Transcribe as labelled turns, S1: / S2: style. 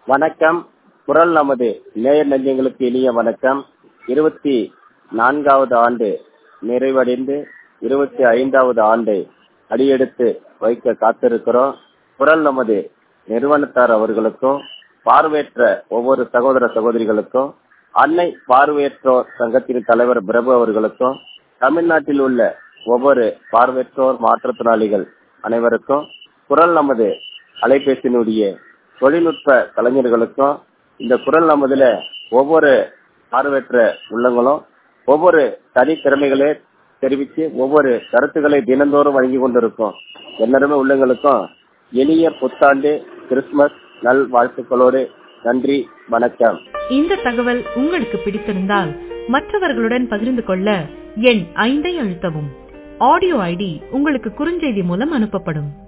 S1: வணக்கம் குரல் நமது நேயர் நெஞ்சங்களுக்கு இனிய வணக்கம் இருபத்தி நான்காவது ஆண்டு நிறைவடைந்து இருபத்தி ஐந்தாவது ஆண்டை அடியெடுத்து வைக்க காத்திருக்கிறோம் குரல் நமது நிறுவனத்தார் அவர்களுக்கும் பார்வையற்ற ஒவ்வொரு சகோதர சகோதரிகளுக்கும் அன்னை பார்வையற்றோர் சங்கத்தின் தலைவர் பிரபு அவர்களுக்கும் தமிழ்நாட்டில் உள்ள ஒவ்வொரு பார்வையற்றோர் மாற்றுத்திறனாளிகள் அனைவருக்கும் குரல் நமது அலைபேசியினுடைய தொழில்நுட்ப கலைஞர்களுக்கும் இந்த குரல் நமதுல ஒவ்வொரு பார்வையற்ற உள்ளங்களும் ஒவ்வொரு தனித்திறமைகளை தெரிவித்து ஒவ்வொரு கருத்துக்களை தினந்தோறும் வழங்கி கொண்டிருக்கும் எல்லாருமே உள்ளங்களுக்கும் எளிய புத்தாண்டு கிறிஸ்துமஸ் நல் வாழ்த்துக்களோடு நன்றி வணக்கம்
S2: இந்த தகவல் உங்களுக்கு பிடித்திருந்தால் மற்றவர்களுடன் பகிர்ந்து கொள்ள எண் ஐந்தை அழுத்தவும் ஆடியோ ஐடி உங்களுக்கு குறுஞ்செய்தி மூலம் அனுப்பப்படும்